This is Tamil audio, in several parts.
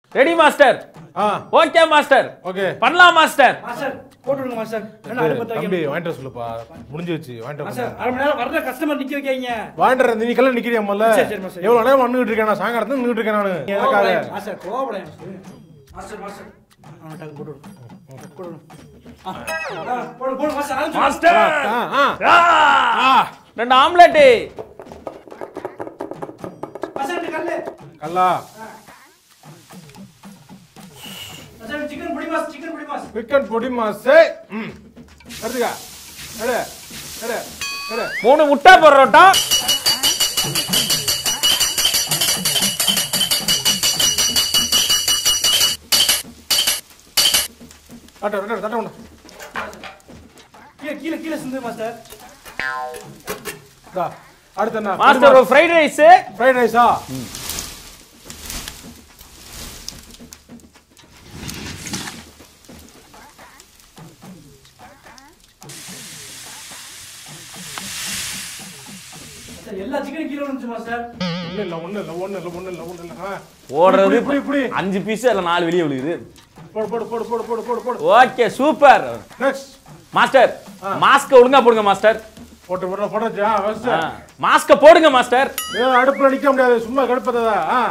ரெடி மாஸ்டர் ஆ ஓகே மாஸ்டர் ஓகே பண்ணலாம் மாஸ்டர் மாஸ்டர் போட்டு விடுங்க மாஸ்டர் என்ன அடுப்பத்த தம்பி வைக்க வாங்கிட்டு வர சொல்லுப்பா முடிஞ்சு வச்சு வாங்கிட்டு வர மாஸ்டர் அரை மணி நேரம் வர்ற கஸ்டமர் நிக்க வைக்காதீங்க வாங்கிட்டு வர நீ கல்ல நிக்கிறியா முதல்ல சரி, சரி, மாஸ்டர். எவ்வளவு நேரம் நின்னுட்டு இருக்கேன் நான் சாயங்காலத்துல நின்னுட்டு இருக்கேன் நானு எனக்காக மாஸ்டர் கோவப்படாத மாஸ்டர் மாஸ்டர் அவன் டக்கு போட்டு விடு போட்டு விடு ஆ, ஆ, போடு போடு மாஸ்டர் ஆரம்பிச்சு மாஸ்டர் ஆ, ஆ. ஆ! ரெண்டு ஆம்லெட் மாஸ்டர் ரெண்டு கல்லு கல்லா மாஸ்டர் சிக்கன் பொடி மாஸ் சிக்கன் பொடி மாஸ் சிக்கன் பொடி மாசே ம் எடுத்துக்க எடு எடு எடு மூணு முட்டை பரோட்டா தட்ட தட்ட தட்ட உண்டு கீழே கீழே கீழே சிந்து மாஸ்டர் தா அடுத்து என்ன மாஸ்டர் ஒரு ஃப்ரைட் ரைஸ் ஃப்ரைட் ரைஸா மாஸ்டர் எல்லா சிக்கனும் கீழே வந்துச்சு மாஸ்டர் ஒண்ணு இல்ல ஒண்ணு இல்ல ஒண்ணு இல்ல ஒண்ணு இல்ல ஒண்ணு இல்ல ஆ. ஓடுறது இப்படி, இப்படி, இப்படி. அஞ்சு பீஸ் இல்ல நாலு வெளியே விழுகுது போடு போடு போடு போடு போடு போடு போடு ஓகே சூப்பர் நெக்ஸ்ட் மாஸ்டர் மாஸ்க ஒழுங்கா போடுங்க மாஸ்டர் போட்டு போட்டு போட்டாச்சு ஆ ஃபர்ஸ்ட் மாஸ்க போடுங்க மாஸ்டர் ஏ அடுப்புல நிக்க முடியாது சும்மா கடுப்பதா ஆ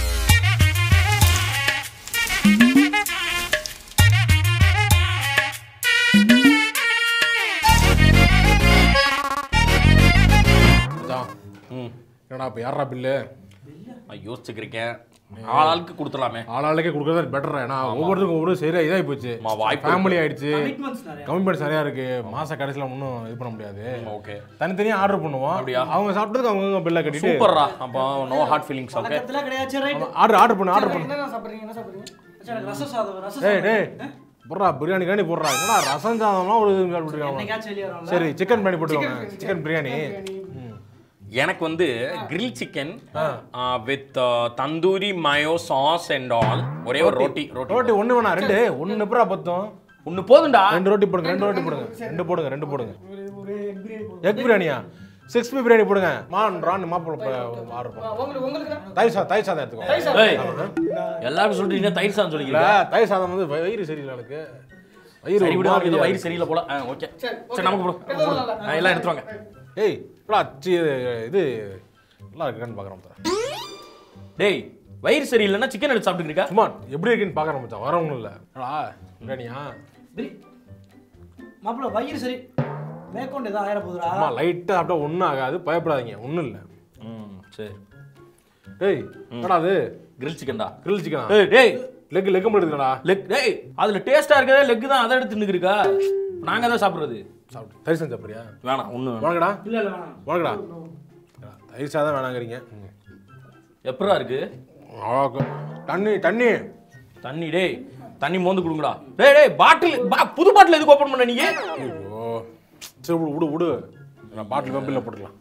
அதான். ம் என்னடா இப்ப யாரா பில்லு நான் யோசிச்சுக்கிறேன் ஆள் ஆளுக்கு கொடுத்துடலாமே ஆளாளுக்கே கொடுக்கறது பெட்டர் ஏன்னா ஒவ்வொருத்தருக்கும் ஒவ்வொரு சரியா இதாகி போச்சு ஆமா, வாய்ப்பு ஃபேமிலி ஆயிடுச்சு கமிட்மெண்ட்ஸ் நிறைய கமிட்மெண்ட் சரியா இருக்கு மாச கடைசியில ஒன்றும் இது பண்ண முடியாது ஓகே தனித்தனியா ஆர்டர் பண்ணுவோம் அப்படியா? அவங்க சாப்பிட்டதுக்கு அவங்க பில்லை கட்டிட்டு சூப்பர்ரா அப்போ நோ ஹார்ட் ஃபீலிங்ஸ் ஓகே பக்கத்துல கிடையாது ரைட் ஆர்டர் ஆர்டர் பண்ணு ஆர்டர் பண்ணு என்ன சாப்பிடுறீங்க என்ன சாப்பிடுறீங்க மச்சான், எனக்கு ரசம் சாதம் ரசம் டேய் சாதம் டேய் போடுறா பிரியாணி காணி போடுறா என்னடா ரசம் சாதம்லாம் ஒரு இது போட்டுருக்காங்க என்னைக்காச்சும் வெளியே வரும்ல சரி சிக்கன் பிரியாணி போட்டுக்கோங்க சிக்கன் பிரியாணி ம். எனக்கு வந்து grill chicken with tandoori mayo sauce and all ஒரே ஒரு ரோட்டி ரோட்டி ரோட்டி ஒண்ணு வேணாம் ரெண்டு ஒண்ணு எப்பரா பத்தும் ஒன்னு போதும்டா ரெண்டு ரோட்டி போடுங்க ரெண்டு ரோட்டி போடுங்க ரெண்டு போடுங்க ரெண்டு போடுங்க எக் பிரியாணியா சிக்ஸ் பி பிரியாணி போடுங்க மான் ரான் மாப்பிள்ள ஆர்டர் பண்ணுங்க உங்களுக்கு உங்களுக்கு தயிர் சாதம் தயிர் சாதம் எடுத்துக்கோ ஏய் எல்லாரும் சொல்றீங்க தயிர் சாதம் இல்ல சொல்லிக்கிறீங்க தயிர் சாதம் வந்து வ- வயிறு சரியில்லை எனக்கு வயிறு சரி ஒரு விடு மாதிரியா ஏதோ வயிறு இருக்கு. சரியில்லை போல ஓகே சரி நமக்கு போடு ஆ, எல்லாம் எடுத்துட்டு வாங்க ஏய் இப்படா சி இது நல்லா இருக்கான்னு பார்க்குறோம் பாரு. டேய் வயிறு சரியில்லைன்னா சிக்கன் எடுத்து சாப்பிட்டு இருக்கா சும்மா எப்படி இருக்குன்னு பார்க்குறோம் மச்சான் வரவங்களும் இல்லை என்னடா பிரியாணியா மாப்பிள்ள வயிறு சரி மேற்கொண்டு ஏதாவது ஆயிர போதுரா அம்மா லைட்டாக சாப்பிட்டா ஒன்றும் ஆகாது பயப்படாதீங்க ஒன்றும் இல்லை ம் சரி டேய் என்னடா அது கிரில் சிக்கன்டா கிரில் சிக்கனா ஏய் டேய் லெக் லெக் மட்டும் எடுத்துக்கடா லெக் டேய் அதுல டேஸ்டா இருக்கதே லெக் தான் அதை எடுத்து நிக்கிறீக்கா நாங்க தான் சாப்பிடுறது சாப்பிட்டு தயிர் சாதம் சாப்பிட்றியா வேணாம் ஒண்ணு வேணாம் வணக்கடா இல்ல இல்ல வேணாம் வணக்கடா தயிர் சாதம் வேணாங்கிறீங்க ம். எப்படா இருக்கு அழகா. தண்ணி தண்ணி தண்ணி டேய் தண்ணி மோந்து கொடுங்கடா டேய் டேய் பாட்டில் புது பாட்டில் எதுக்கு ஓபன் பண்ண நீங்க ஐயோ சரி விடு விடு விடு நான் பாட்டில் பம்பில் போட்டுக்கலாம்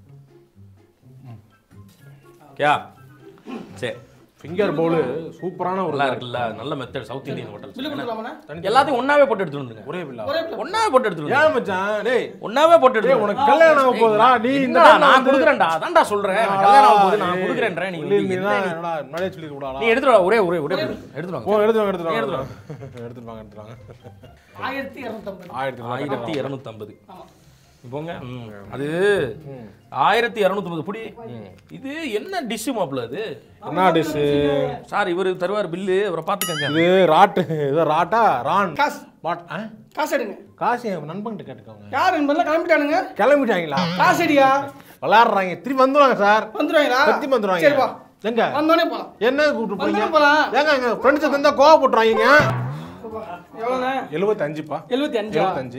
கே சரி ஃபிங்கர் பவுலு சூப்பரான ஒரு நல்லா இருக்குல்ல நல்ல method south Indian hotel bill கொடுக்கலாமாண்ணே எல்லாத்தையும் ஒண்ணாவே போட்டு எடுத்துட்டு வந்துருங்க ஒரே பில்லா ஒண்ணாவே போட்டு எடுத்துட்டு ஏன் மச்சான் டேய் ஒண்ணாவே போட்டு டேய் எடுத்து உனக்கு கல்யாணம் ஆக போகுதுடா நீ இந்த என்னடா, time ல நான் வந்து- கொடுக்குறேன்டா அதான்டா சொல்றேன் நான் கல்யாணம் ஆகும் போது நான் கொடுக்குறேன்றேன் நீ சொல்லி வந்து இருந்தீங்கன்னா என்ன நீ- என்னடா முன்னாடியே சொல்லி கூடாடா நீ எடுத்துட்டு வா ஒரே ஒரே ஒரே எடுத்துட்டு வாங்க ஓ எடுத்து வாங்க எடுத்து வாங்க எடுத்துட்டு எடுத்துட்டு வாங்க எடுத்துட்டு வாங்க ஆயிரத்தி இரநூத்தம்பது ஆயிரத்தி ஆயிரத்தி இரநூத்தம்பது ஆமா போங்க ம். அது ஆயிரத்தி இரநூத்தம்பது புடி இது என்ன டிஷ் மாப்பிள்ள அது என்ன டிஷ் சார் இவரு தருவார் பில்லு அவரை பார்த்துக்கங்க இது ராட்டு இது ராட்டா ரான் காசு வாட் ஆ? காசு எடுங்க காசு என் நண்பன்கிட்ட கேட்டுக்கோங்க யார் என்பதெல்லாம் கிளம்பிட்டானுங்க கிளம்பிட்டாங்களா காசு அடியா விளையாடுறாங்க திரும்பி வந்துருவாங்க சார் வந்துருவாங்களா சத்தி வந்துருவாங்க சரி வா எங்க வந்தோடனே போலாம் என்ன கூப்பிட்டு போறீங்க வந்தோடனே போலாம் ஏங்க எங்க ஃப்ரெண்ட்ஸ் இருந்தா கோவ போட்டுறாங்க எவ்வளோண்ணே எழுபத்தஞ்சுப்பா எழுபத்தி அஞ்சா எழுபத்தஞ்சு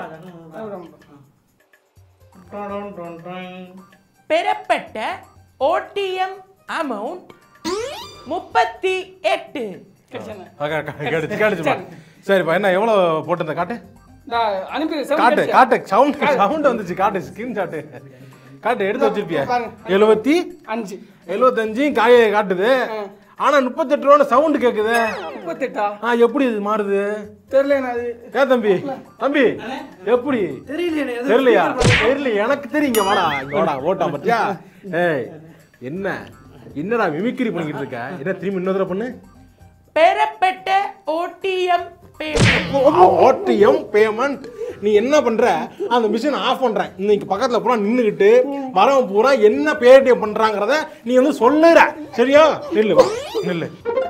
பெறப்பட்ட ஓடிஎம் அமௌண்ட் முப்பத்தி எட்டு கேட்டுச்சு கேட்டுச்சுப்பா சரிப்பா என்ன எவ்வளவு போட்டிருந்த காட்டு நான் அனுப்பி காட்டு காட்டு சவுண்ட் சவுண்ட் வந்துச்சு காட்டு ஸ்கிரீன் ஷாட்டு காட்டு எடுத்து வச்சிருப்பிய பாருங்க. எழுபத்தி அஞ்சு எழுபத்தஞ்சு காய காட்டுது ஆனா முப்பத்தெட்டு ரூபான்னு சவுண்ட் கேக்குது முப்பத்தெட்டா ஆ எப்படி இது மாறுது தெரியல அது ஏ தம்பி தம்பி எப்படி தெரியல தெரியலையா தெரியல எனக்கு தெரியும் இங்க வாடா இங்க வாடா ஓட்டா பத்தியா ஏய் என்ன என்னடா மிமிக்ரி பண்ணிக்கிட்டு இருக்க என்ன திரும்பி இன்னொரு தடவை பண்ணு பெறப்பட்ட ஓடிஎம் பேமெண்ட் ஓடிஎம் பேமெண்ட் நீ என்ன பண்ற அந்த மிஷின் ஆஃப் பண்ற இன்னைக்கு பக்கத்துல பூரா நின்னுகிட்டு வரவன் பூரா என்ன பேடிஎம் பண்றாங்கறத நீ வந்து சொல்லுற சரியா நில்லு வா, நில்லு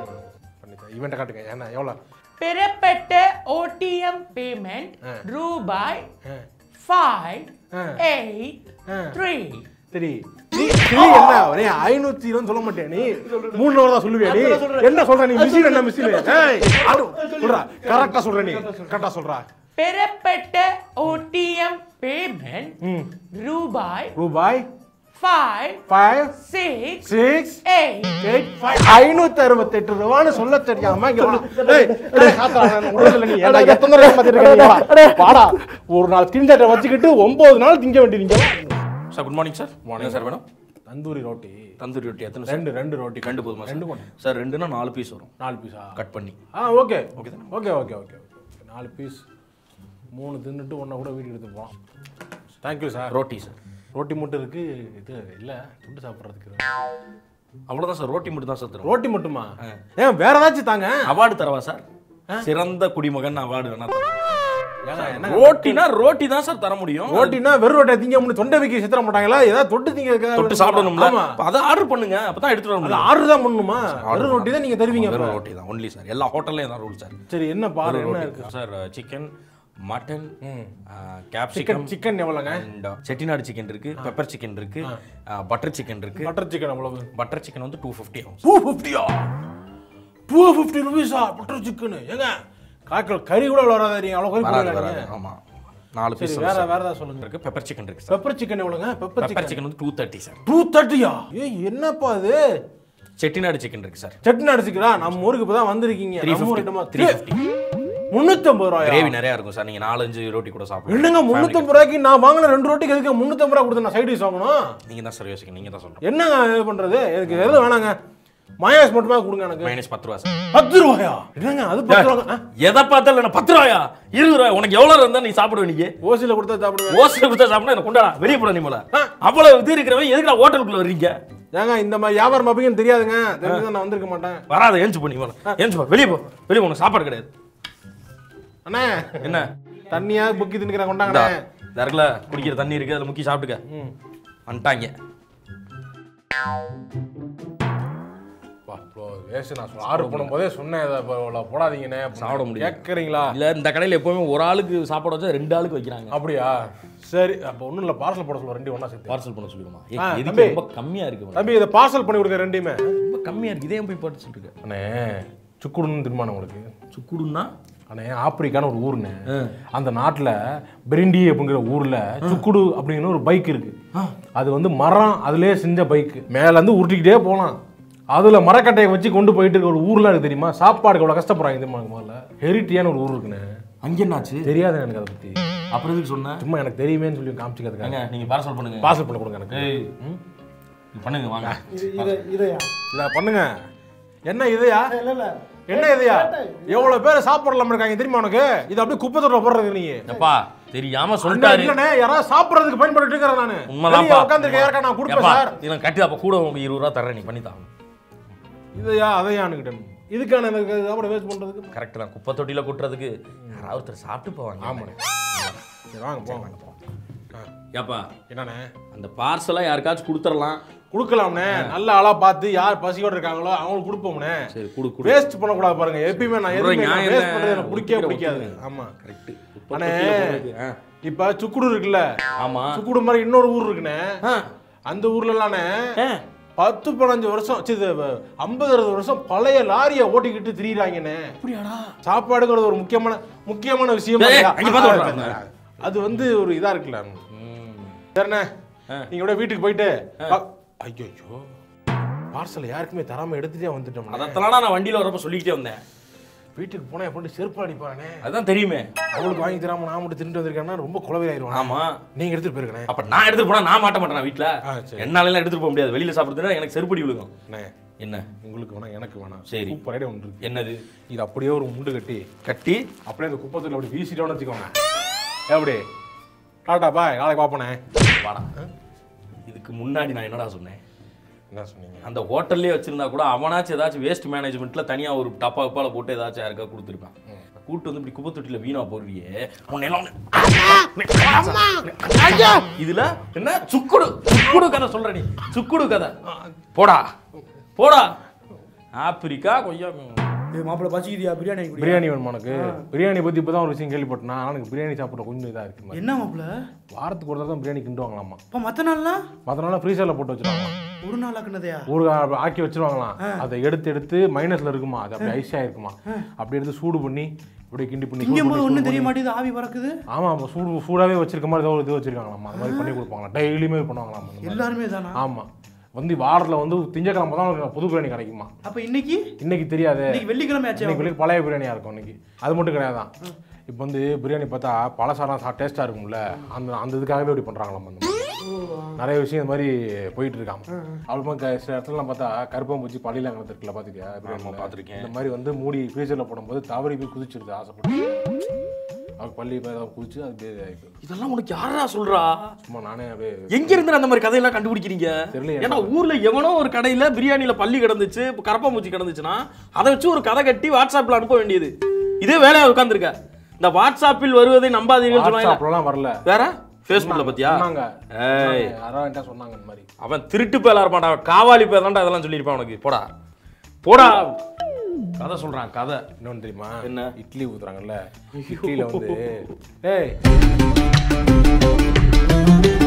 இவன்ட்ட காட்டுங்க என்ன எவ்வளவு பெறப்பட்ட ஓடிஎம் பேமெண்ட் ரூபாய் ஆ. ஃபைவ் ஆ. எயிட் ஆ. த்ரீ சரி நீ நீ என்ன நீ ஐநூத்தி இருபது சொல்ல மாட்டியா நீ மூணு நூறு தான் சொல்லுவியா நீ என்ன சொல்ற நீ மிஷின் என்ன மிஷின் சொல்றா கரெக்டா சொல்ற நீ கரெக்டா சொல்றா பெறப்பட்ட ஓடிஎம் பேமெண்ட் ம் ரூபாய் ரூபாய் five five six six eight eight five ஐநூத்தி அறுபத்தெட்டு ரூபான்னு சொல்ல தெரியாம இங்க வா. ஏய், ஏய், காத்தா, நான் உடம்புல நீ ஏன்டா எத்தனை தடவை பார்த்துட்டு இருக்க நீ? வா. வாடா ஒரு நாள் திண்டத்தை வச்சுக்கிட்டு ஒன்பது நாள் திங்க வேண்டியீங்க sir good morning sir morning sir வேணும் தந்தூரி ரோட்டி தந்தூரி ரொட்டி எத்தனை சார் ரெண்டு ரெண்டு ரோட்டி ரெண்டு போதுமா ரெண்டு ரெண்டு போதும். சார் ரெண்டுனா நாலு பீஸ் வரும் நாலு பீஸா கட் பண்ணி ஆ okay okay okay okay okay okay நாலு பீஸ் மூணு தின்னுட்டு ஒன்றை கூட வீட்டுக்கு எடுத்து போகலாம் thank you sir roti sir roti மட்டும் இருக்கு இது இல்லை ஃபுட்டு சாப்பிட்றதுக்கு அவ்வளோதான் சார் ரோட்டி மட்டும் தான் சார் தரும் ரோட்டி மட்டுமா ஏன் வேற ஏதாச்சும் தாங்க அவார்டு தரவா சார் சிறந்த குடிமகன் அவார்டு வேணா தரேன். ஏங்க என்ன ரோட்டினா ரோட்டி தான் சார் தர முடியும் ரோட்டினா வெறும் ரோட்டை திங்க முடியும் தொண்டை வைக்க சித்திர மாட்டாங்களா ஏதாவது தொட்டு திங்க தொட்டு சாப்பிடணும்ல ஆமா அப்ப அதை ஆர்டர் பண்ணுங்க அப்பதான் எடுத்துட்டு வர அது முடியும் ஆர்டர் தான் பண்ணணுமா வெறும் ரோட்டி தான் நீங்க தருவீங்க வெறும் அப்ப. ரோட்டி தான் ஒன்லி சார் எல்லா ஹோட்டல்லையும் தான் ரூல் சார் சரி என்ன பாரு என்ன இருக்கு sir chicken mutton chicken capsicum chicken எவ்வளோங்க அண்ட் செட்டிநாடு சிக்கன் இருக்கு பெப்பர் சிக்கன் இருக்கு பட்டர் சிக்கன் இருக்கு பட்டர் சிக்கன் எவ்வளவு பட்டர் சிக்கன் வந்து டூ ஃபிஃப்டி ஆகும் டூ ஃபிஃப்டியா டூ ஃபிஃப்டி ருபீஸா பட்டர் சிக்கன் ஏங்க காய்க்கல் கறி கூட வராத நீங்க அவ்வளோ கறி வராது போடுறாங்க வராது ஆமா நாலு சரி பீஸ் வேற வேற ஏதாவது சொல்லுங்க இருக்கு பெப்பர் சிக்கன் இருக்கு சார் பெப்பர் சிக்கன் எவ்வளோங்க பெப்பர் பெப்பர் சிக்கன் சிக்கன் வந்து டூ தேர்ட்டி சார் டூ தேர்ட்டியா ஏய் என்னப்பா இது செட்டிநாடு சிக்கன் இருக்கு சார் சட்னி அடிச்சுக்கிறா நம்ம ஊருக்கு இப்போ தான் வந்திருக்கீங்க த்ரீ நம்ம ஊர் ஃபிஃப்டி ஐட்டமா த்ரீ ஃபிஃப்டி முந்நூற்றம்பது ரூபாயா கிரேவி நிறைய இருக்கும் சார் நீங்க நாலஞ்சு ரோட்டி கூட சாப்பிடுங்க என்னங்க முந்நூற்றம்பது ரூபாய்க்கு நான் வாங்கின ரெண்டு ரோட்டிக்கு எதுக்கு முந்நூற்றம்பது ரூபா கொடுத்து நான் சைட் டிஷ் வாங்கணும் நீங்க தான் சார் யோசிக்கணும் நீங்க தான் சொல்றோம் என்னங்க இது பண்றது எனக்கு எதுவும் வேணாங்க மயாஸ் மட்டுமே கொடுங்க எனக்கு மைனஸ் பத்து ரூபா சார் பத்து ரூபாயா என்னங்க அது பத்து ரூபா ஆ, எதை பார்த்தாலும் என்ன பத்து ரூபாயா இருபது ரூபாய் உனக்கு எவ்வளவு இருந்தா நீ சாப்பிடுவ நீங்க ஓசியில கொடுத்தா சாப்பிடுவேன் ஓசில கொடுத்தா சாப்பிடா எனக்கு கொண்டாடா வெளியே போட நீ போல அவ்வளவு இது இருக்கிறவன் எதுக்கு நான் ஹோட்டலுக்குள்ள வர்றீங்க ஏங்க இந்த மாதிரி வியாபாரம் பார்ப்பீங்கன்னு தெரியாதுங்க தெரிஞ்சு நான் வந்திருக்க மாட்டேன் வராத ஏஞ்சு பண்ணி போல ஏஞ்சு போ வெளியே போ வெளியே உனக்கு சாப்பாடு கிடையாது அண்ணே என்ன தண்ணியா புக்கி தின்னுக்கிறேன் இந்தா, கொண்டாங்கண்ணே இந்த இருக்குல்ல குடிக்கிற தண்ணி இருக்கு அதுல முக்கி சாப்பிட்டுக்க வந்துட்டாங்க வேஸ்ட் நான் ஆர்டர் பண்ணும்போதே சொன்னேன் இதை இப்போ இவ்வளோ போடாதீங்கண்ணே சாப்பிட முடியாது. கேட்குறீங்களா இல்ல இந்த கடையில எப்பவுமே ஒரு ஆளுக்கு சாப்பாடு வச்சா ரெண்டு ஆளுக்கு வைக்கிறாங்க அப்படியா சரி அப்போ ஒன்றும் இல்லை பார்சல் போட சொல்லுவோம் ரெண்டு ஒன்றா சேர்த்து பார்சல் பண்ண சொல்லிடுமா ஆ, எதுக்கு தம்பி. ரொம்ப கம்மியா இருக்கு உனக்கு? தம்பி இதை பார்சல் பண்ணி கொடுங்க ரெண்டையுமே ரொம்ப கம்மியா இருக்கு இதே போய் பார்த்து சொல்லிட்டு இருக்க. அண்ணே சுக்குடுன்னு திரும்பான உங்களுக்கு சுக்குடுன்னா அண்ணே ஆப்பிரிக்கான ஒரு ஊருண்ணே அந்த நாட்டில் பிரிண்டி அப்படிங்கிற ஊர்ல சுக்குடு அப்படிங்கிற ஒரு பைக் இருக்கு அது வந்து மரம் அதுலயே செஞ்ச பைக் மேல இருந்து உருட்டிக்கிட்டே போகலாம் அதுல மரக்கட்டையை வச்சு கொண்டு போயிட்டு இருக்க ஒரு ஊர்லாம் இருக்கு தெரியுமா சாப்பாடுக்கு எவ்வளவு கஷ்டப்படுறாங்க தெரியுமா எனக்கு முதல்ல ஹெரிட்டியான ஒரு ஊர் இருக்குண்ணே அங்க என்னாச்சு தெரியாது எனக்கு அதை பத்தி அப்புறம் எதுக்கு சொன்ன சும்மா எனக்கு தெரியுமேன்னு சொல்லி காமிச்சிக்கிறதுக்காக ஏங்க நீங்க பார்சல் பண்ணுங்க பார்சல் பண்ண கொடுங்க எனக்கு ஏய் நீ பண்ணுங்க வாங்க இதை இதையா இதை பண்ணுங்க என்ன இதையா இல்ல இல்ல என்ன இதையா எவ்வளவு பேர் சாப்பிடலாம் இருக்காங்க தெரியுமா உனக்கு இது அப்படியே குப்பை தொட்டில் போடுறது நீ எப்பா தெரியாம அண்ணா, சொல்லிட்டாரு இல்லண்ணே, யாராவது சாப்பிடுறதுக்கு பயன்படுத்தி இருக்கிறேன் நானு உண்மைதான்ப்பா உட்காந்துருக்க யாருக்கா நான் கொடுப்பேன் எப்பா, சார் இதெல்லாம் கட்டி அப்ப கூட உங்களுக்கு இருபது ரூபா தரேன் நீ பண்ணி தான் இதையா அதையானுக்கிட்டேன் இதுக்கான எனக்கு சாப்பாடு வேஸ்ட் பண்றதுக்கு கரெக்ட் தான் குப்பை தொட்டியில கொட்டுறதுக்கு யாராவது ஒருத்தர் சாப்பிட்டு போவாங்க ஆமாண்ணே சரி வாங்க போங்க ஏப்பா என்னண்ணே அந்த பார்சலா யாருக்காச்சும் கொடுத்துடலாம் கொடுக்கலாம்ண்ணே நல்ல ஆளா பார்த்து யார் பசியோட இருக்காங்களோ அவங்களுக்கு கொடுப்போம்ண்ணே சரி கொடு கொடு வேஸ்ட் பண்ணக்கூடாது பாருங்க எப்பயுமே நான் ஒரு எதுவுமே நியாயம் வேஸ்ட் என்ன? பண்றது எனக்கு பிடிக்கவே ஒத்துக்கிறேன், பிடிக்காது ஒத்துக்கிறேன். ஆமா கரெக்ட் அண்ணே. அண்ணே இப்ப சுக்குடு இருக்குல்ல ஆமா சுக்குடு மாதிரி இன்னொரு ஊர் இருக்குண்ணே ஆ. அந்த ஊர்ல எல்லாம்ண்ணே ஆ. பத்து பதினஞ்சு வருஷம் சி, இது, ஐம்பது அறுபது வருஷம் பழைய லாரியை ஓட்டிக்கிட்டு திரியிறாங்கண்ணே அப்படியாடா சாப்பாடுங்கிறது ஒரு முக்கியமான முக்கியமான விஷயம் ஏய், இல்லையா? அங்க பார்த்து விடுறாங்க. அது வந்து ஒரு இதா இருக்குல்ல ம். சரிண்ணே ஆ. நீங்க கூட வீட்டுக்கு போயிட்டு ஐயோ பார்சல் யாருக்குமே தராம எடுத்துட்டே வந்துட்டோம் அதத்தெல்லாம் நான் வண்டியில வரப்ப சொல்லிக்கிட்டே வந்தேன் வீட்டுக்கு போனா எப்படி செருப்பு அடிப்பானே அதுதான் தெரியுமே அவளுக்கு வாங்கி தராம நான் மட்டும் தின்ட்டு வந்திருக்கேன்னா ரொம்ப குலவையாயிருவான் ஆமா நீங்க எடுத்துட்டு போயிருக்கனே அப்ப நான் எடுத்துட்டு போனா நான் மாட்ட மாட்டேன் வீட்ல ஆ, சரி. என்னால எல்லாம் எடுத்துட்டு போக முடியாது வெளியில சாப்பிடுறதுன்னா எனக்கு செருப்படி விழுகும் அண்ணே என்ன உங்களுக்கு வேணாம் எனக்கு வேணாம் சரி. சூப்பர் ஐடியா ஒன்று இருக்கு என்னது இது அப்படியே ஒரு முண்டு கட்டி கட்டி அப்படியே அந்த குப்பத்தில் அப்படி வீசிட்டோம்னு வச்சுக்கோங்க எப்படி டாட்டா பாய் நாளைக்கு பார்ப்போனே வாடா இதுக்கு முன்னாடி நான் என்னடா சொன்னேன் என்ன சொன்னீங்க அந்த ஹோட்டல்லே வச்சிருந்தா கூட அவனாச்சும் ஏதாச்சும் வேஸ்ட் மேனேஜ்மெண்ட்ல தனியா ஒரு டப்பா கப்பால போட்டு ஏதாச்சும் யாருக்கா கொடுத்துருப்பான் கூட்டு வந்து இப்படி குப்பை தொட்டில வீணா போடுறியே உன்னை எல்லாம் ஐயா! இதுல என்ன சுக்குடு சுக்குடு கதை சொல்ற நீ சுக்குடு கதை போடா போடா ஆப்பிரிக்கா கொய்யா ஏய் மாப்பிள்ள பசிக்குதியா பிரியாணி குடி பிரியாணி வேணுமா உனக்கு பிரியாணி பத்தி இப்பதான் ஒரு விஷயம் கேள்விப்பட்டேன் ஆனா எனக்கு பிரியாணி சாப்பிட கொஞ்சம் இதா இருக்கு மாதிரி. என்ன மாப்பிள்ள வாரத்துக்கு ஒரு தடவை தான் பிரியாணி கிண்டுவாங்களாமா அப்ப மத்த நாள்லாம் மற்ற நாள் ஃப்ரீசர்ல போட்டு வச்சிருவாங்க ஒரு நாள் ஆக்குனதையா ஊறுகாய் ஆக்கி வச்சிருவாங்களாம் அதை எடுத்து எடுத்து மைனஸ்ல இருக்குமா அது அப்படி ஐஸா இருக்குமா அப்படி எடுத்து சூடு பண்ணி இப்படி கிண்டி பண்ணி சூடு இங்கும் பண்ணி, போது சூடு ஒண்ணும் தெரிய பண்ணி. மாட்டேங்குது ஆவி பறக்குது ஆமா ஆமா சூடு சூடாவே வச்சிருக்க மாதிரி ஏதோ ஒரு இது வச்சிருக்காங்களாமா அது மாதிரி பண்ணி கொடுப்பாங்களா டெய்லியுமே பண்ணுவாங்களாம் அந்த மாதிரி. எல்லாருமே தானா ஆமா வந்து வாரத்துல வந்து திங்கக்கிழமை தான் உனக்கு புது பிரியாணி கிடைக்குமா அப்ப இன்னைக்கு இன்னைக்கு தெரியாது இன்னைக்கு வெள்ளிக்கிழமை ஆச்சு இன்னைக்கு வெளியே பழைய பிரியாணியா இருக்கும் இன்னைக்கு அது மட்டும் கிடையாதான் இப்போ வந்து பிரியாணி பார்த்தா பழசாரம் சா டேஸ்டா இருக்கும்ல அந்த அந்த இதுக்காகவே இப்படி பண்றாங்களாம் அந்த மாதிரி. நிறைய விஷயம் இந்த மாதிரி போயிட்டு இருக்காங்க அவ்வளோ சில இடத்துலலாம் பார்த்தா கருப்பம்பூச்சி பள்ளியில் அங்கே இருக்குல்ல பார்த்துக்கியா பிரியாணி பார்த்திருக்கேன். இந்த மாதிரி வந்து மூடி ஃப்ரீசரில் போடும்போது தவறி போய் குதிச்சிருது ஆசைப்பட்டு அவங்க பள்ளி போய் ஏதாவது குதிச்சு அது அப்படியே ஆயிடுது. இதெல்லாம் உனக்கு யாரா சொல்றா சும்மா நானே அப்படியே எங்க இருந்து அந்த மாதிரி கதையெல்லாம் கண்டுபிடிக்கிறீங்க தெரியலையே. ஏன்னா ஊர்ல எவனோ ஒரு கடையில பிரியாணில பள்ளி கிடந்துச்சு கரப்பாம்பூச்சி கிடந்துச்சுன்னா அதை வச்சு ஒரு கதை கட்டி வாட்ஸ்அப்ல அனுப்ப வேண்டியது இதே வேலையா உட்காந்துருக்க இந்த வாட்ஸ்அப்பில் வருவதை நம்பாதீங்கன்னு சொன்னாங்க வாட்ஸ்அப்லாம் வரல வேற ஃபேஸ்புக்ல பத்தியா சொன்னாங்க ஏய் யாரோ என்கிட்ட சொன்னாங்க இந்த மாதிரி அவன் திருட்டு பேலா இருப்பான்டா காவாலி பேர் தான்டா அதெல்லாம் சொல்லியிருப்பான் உனக்கு போடா போடா கதை சொல்றான் கதை இன்னொன்று தெரியுமா என்ன? இட்லி ஊத்துறாங்கல்ல இட்லியில வந்து ஏய்